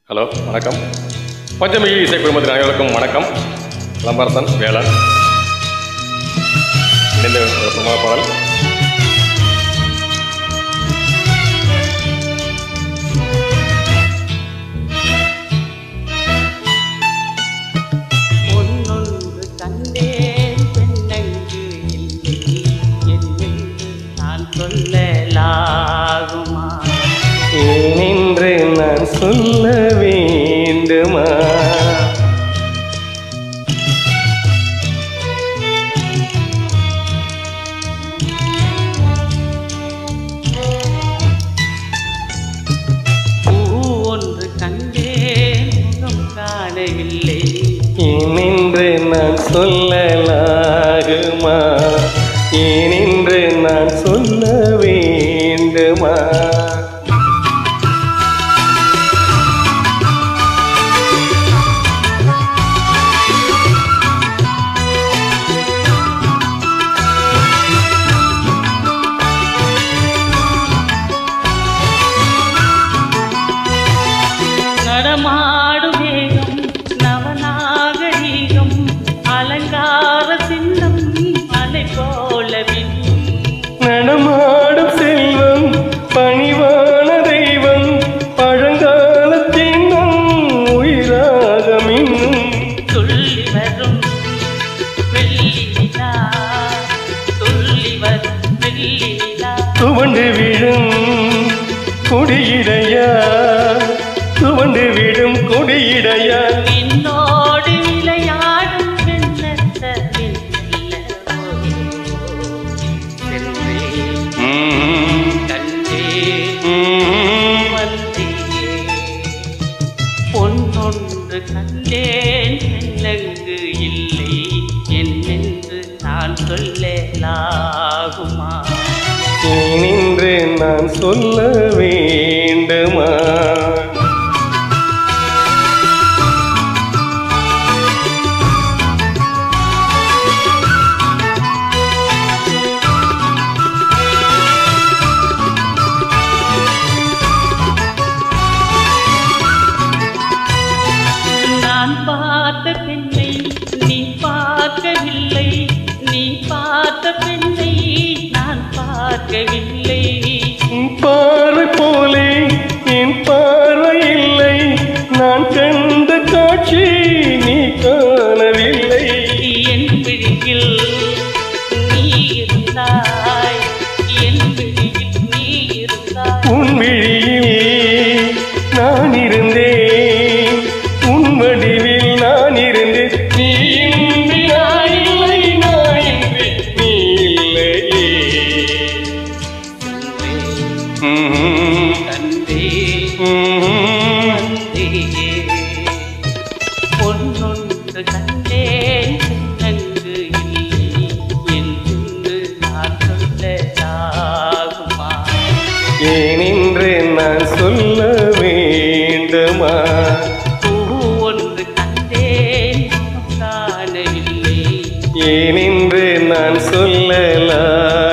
Hello வணக்கம் பஞ்சமிகி இசை குழுமத்தின் அனைவருக்கும் வணக்கம் லம்பரசன் வேலன் இணைந்த ஒரு பிரமாத பாடல் பொன்னொன்று கண்டேன் பெண்ணங்கு இல்லை என்னென்று நான் சொல்லலாகுமா ஏனென்று நான் சொல்ல வேண்டுமா பூ ஒன்று கண்டேன் முகம் காணவில்லை ஏனென்று நான் சொல்லலாகுமா ஏனென்று நான் சொல்ல வேண்டுமா நடமாடும் மேகம் நவநாகரீகம் அலங்கார சின்னம் அலை போல மின்னும் நடமாடும் செல்வம் பணிவான தெய்வம் பழங்கால சின்னம் உயிராக மின்னும் துள்ளி வரும் வெள்ளி நிலா துள்ளி வரும் வெள்ளி நிலா துவண்டு விழும் கொடியிடையா துவண்டு விடும் கொடியிடையா என்னோடு விளையாடும் வெண்ணத்த வெண்ணல்ல சென்றே ம்ம், கண்டே ம்ம். வந்தே பொன்னொன்று கண்டேன் பெண்ணங்கு இல்லை என்னென்று நான் சொல்லலாகுமா ஏனென்று நான் சொல்ல வேண்டுமா நான் பார்த்த பெண்ணை நீ பார்க்கவில்லை நீ பார்த்த பெண்ணை நான் பார்க்கவில்லை உன் பார்வை போலே என் பார்வை இல்லை நான் கண்ட காட்சி நீ காணவில்லை என் பிடியில் நீ இருந்தாய் என் பிடியில் நீ இருந்தாய் உன் விழியில் நான் இருந்தேன் உன் வடிவில் நான் இருந்தேன் நீ இன்றி நான் இல்லை நான் இன்றி நீ இல்லையே ம்ம், கண்டே ம்ம். வந்தே பொன்னொன்று கண்டேன் சின்னங்கு இல்லை என்று நான் சொல்லலாகுமா ஏனென்று நான் சொல்ல வேண்டுமா பூ ஒன்று கண்டேன் முகம் காணவில்லை ஏனென்று நான் சொல்லலாம்